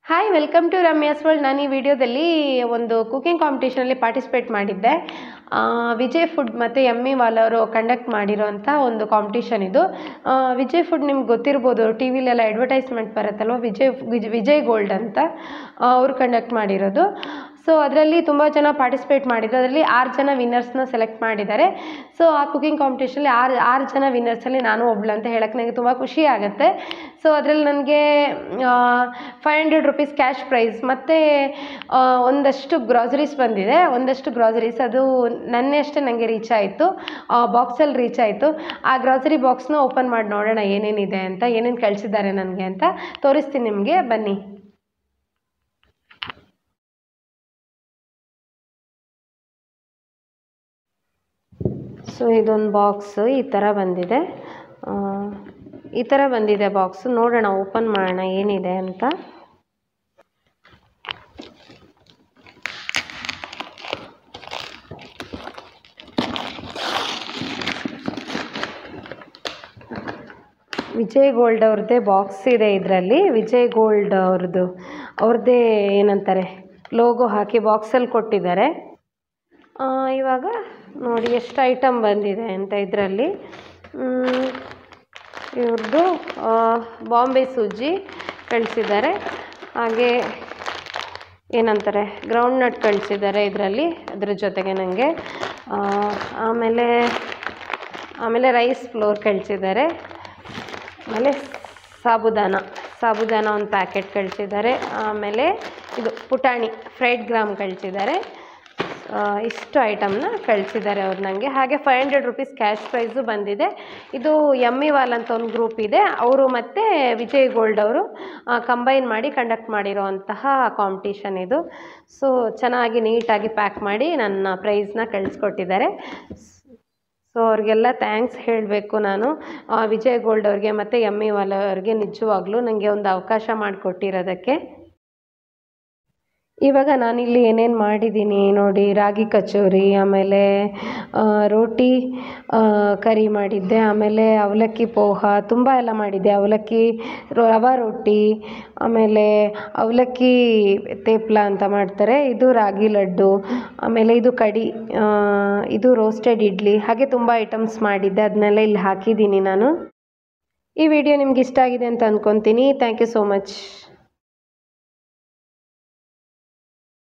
hi welcome to Ramya's world ನಾನು ಈ ವಿಡಿಯೋದಲ್ಲಿ ಒಂದು ಕುಕಿಂಗ್ ಕಾಂಪಿಟೇಷನಲ್ಲಿ ಪಾರ್ಟಿಸಿಪೇಟ್ ಮಾಡಿದ್ದೆ ಆ, ವಿಜಯ್ ಫುಡ್ ಮತ್ತು ಎಮ್ಮಿ ವಾಲ್ ಅವರು ಕಂಡಕ್ಟ್ ಮಾಡಿರೋಂಥ ಒಂದು ಕಾಂಪಿಟೇಷನ್ ಇದು ಆ, ವಿಜಯ್ ಫುಡ್ ನಿಮ್ಗೆ ಗೊತ್ತಿರ್ಬೋದು ಟಿ ವಿಲೆಲ್ಲ ಅಡ್ವರ್ಟೈಸ್ಮೆಂಟ್ ಬರುತ್ತಲ್ವ ವಿಜಯ್ ವಿಜ್- ವಿಜಯ್ ಗೋಲ್ಡ್ ಅಂತ ಆ, ಅವ್ರು ಕಂಡಕ್ಟ್ ಮಾಡಿರೋದು ಸೊ ಅದರಲ್ಲಿ ತುಂಬ ಜನ ಪಾರ್ಟಿಸಿಪೇಟ್ ಮಾಡಿದ್ರು ಅದರಲ್ಲಿ ಆರು ಜನ ವಿನ್ನರ್ಸ್ನ ಸೆಲೆಕ್ಟ್ ಮಾಡಿದ್ದಾರೆ ಸೊ ಆ ಕುಕಿಂಗ್ ಕಾಂಪಿಟೇಷನಲ್ಲಿ ಆರು ಆರು ಜನ ವಿನ್ನರ್ಸಲ್ಲಿ ನಾನು ಒಬ್ಳು ಅಂತ ಹೇಳಕ್ಕೆ ನನಗೆ ತುಂಬ ಖುಷಿ ಆಗುತ್ತೆ ಸೊ ಅದರಲ್ಲಿ ನನಗೆ five hundred rupees cash prize ಮತ್ತು ಒಂದಷ್ಟು ಗ್ರಾಸರೀಸ್ ಬಂದಿದೆ ಒಂದಷ್ಟು ಗ್ರಾಸರೀಸ್ ಅದು ನನ್ನೇ ಅಷ್ಟೇ ನನಗೆ ರೀಚ್ ಆಯಿತು ಬಾಕ್ಸಲ್ಲಿ ರೀಚ್ ಆಯಿತು ಆ ಗ್ರಾಸರಿ ಬಾಕ್ಸ್ನ ಓಪನ್ ಮಾಡಿ ನೋಡೋಣ ಏನೇನಿದೆ ಅಂತ ಏನೇನು ಕಳಿಸಿದ್ದಾರೆ ನನಗೆ ಅಂತ ತೋರಿಸ್ತೀನಿ ನಿಮಗೆ ಬನ್ನಿ ಸೊ ಇದೊಂದು ಬಾಕ್ಸ್ ಈ ಥರ ಬಂದಿದೆ ಆ, ಈ ಥರ ಬಂದಿದೆ ಬಾಕ್ಸ್ ನೋಡೋಣ ಓಪನ್ ಮಾಡೋಣ ಏನಿದೆ ಅಂತ ವಿಜಯ್ ಗೋಲ್ಡ್ ಅವ್ರದ್ದೇ ಬಾಕ್ಸ್ ಇದೆ ಇದರಲ್ಲಿ ವಿಜಯ್ ಗೋಲ್ಡ್ ಅವ್ರದ್ದು ಅವ್ರದ್ದೇ ಏನಂತಾರೆ ಲೋಗೋ ಹಾಕಿ ಬಾಕ್ಸಲ್ಲಿ ಕೊಟ್ಟಿದ್ದಾರೆ ಆ, ಇವಾಗ ನೋಡಿ ಎಷ್ಟು ಐಟಮ್ ಬಂದಿದೆ ಅಂತ ಇದರಲ್ಲಿ ಇವ್ರದ್ದು ಬಾಂಬೆ ಸೂಜಿ ಕಳಿಸಿದ್ದಾರೆ ಹಾಗೆ ಏನಂತಾರೆ ಗ್ರೌಂಡ್ ನಟ್ ಕಳಿಸಿದ್ದಾರೆ ಇದರಲ್ಲಿ ಅದ್ರ ಜೊತೆಗೆ ನನಗೆ ಆಮೇಲೆ ಆಮೇಲೆ ರೈಸ್ ಫ್ಲೋರ್ ಕಳಿಸಿದ್ದಾರೆ ಆಮೇಲೆ ಸಾಬುದಾನ ಸಾಬುದಾನ ಒಂದು ಪ್ಯಾಕೆಟ್ ಕಳಿಸಿದ್ದಾರೆ ಆಮೇಲೆ ಇದು ಪುಟಾಣಿ ಫ್ರೈಡ್ ಗ್ರಾಮ್ ಕಳಿಸಿದ್ದಾರೆ ಆ, ಇಷ್ಟು ಐಟಮ್ನ ಕಳಿಸಿದ್ದಾರೆ ಅವ್ರು ನನಗೆ ಹಾಗೆ five hundred rupees cash prize ಬಂದಿದೆ ಇದು ಎಮ್ಮಿ ವಾಲ್ ಅಂತ ಒಂದು ಗ್ರೂಪ್ ಇದೆ ಅವರು ಮತ್ತು ವಿಜಯ್ ಗೋಲ್ಡ್ ಅವರು ಕಂಬೈನ್ ಮಾಡಿ ಕಂಡಕ್ಟ್ ಮಾಡಿರೋವಂತಹ ಕಾಂಪಿಟೇಷನ್ ಇದು ಸೊ ಚೆನ್ನಾಗಿ ನೀಟಾಗಿ ಪ್ಯಾಕ್ ಮಾಡಿ ನನ್ನ ಪ್ರೈಸ್ನ ಕಳಿಸ್ಕೊಟ್ಟಿದ್ದಾರೆ ಸೊ ಅವ್ರಿಗೆಲ್ಲ ಥ್ಯಾಂಕ್ಸ್ ಹೇಳಬೇಕು ನಾನು ಆ, ವಿಜಯ್ ಗೋಲ್ಡ್ ಅವ್ರಿಗೆ ಮತ್ತು ಎಮ್ಮಿ ವಾಲ್ ಅವ್ರಿಗೆ ನಿಜವಾಗ್ಲೂ ನನಗೆ ಒಂದು ಅವಕಾಶ ಮಾಡಿಕೊಟ್ಟಿರೋದಕ್ಕೆ ಇವಾಗ ನಾನಿಲ್ಲಿ ಏನೇನು ಮಾಡಿದ್ದೀನಿ ನೋಡಿ ರಾಗಿ ಕಚೋರಿ ಆಮೇಲೆ ಆ, ರೋಟಿ ಆ, ಕರಿ ಮಾಡಿದ್ದೆ ಆಮೇಲೆ ಅವಲಕ್ಕಿ ಪೋಹ ತುಂಬ ಎಲ್ಲ ಮಾಡಿದ್ದೆ ಅವಲಕ್ಕಿ ರವಾ ರೊಟ್ಟಿ ಆಮೇಲೆ ಅವಲಕ್ಕಿ ತೇಪ್ಲ ಅಂತ ಮಾಡ್ತಾರೆ ಇದು ರಾಗಿ ಲಡ್ಡು ಆಮೇಲೆ ಇದು ಕಡಿ ಆ, ಇದು ರೋಸ್ಟೆಡ್ ಇಡ್ಲಿ ಹಾಗೆ ತುಂಬ ಐಟಮ್ಸ್ ಮಾಡಿದ್ದೆ ಅದನ್ನೆಲ್ಲ ಇಲ್ಲಿ ಹಾಕಿದ್ದೀನಿ ನಾನು ಈ ವಿಡಿಯೋ ನಿಮ್ಗೆ ಇಷ್ಟ ಆಗಿದೆ ಅಂತ ಅಂದ್ಕೊತೀನಿ ಥ್ಯಾಂಕ್ ಯು ಸೋ ಮಚ್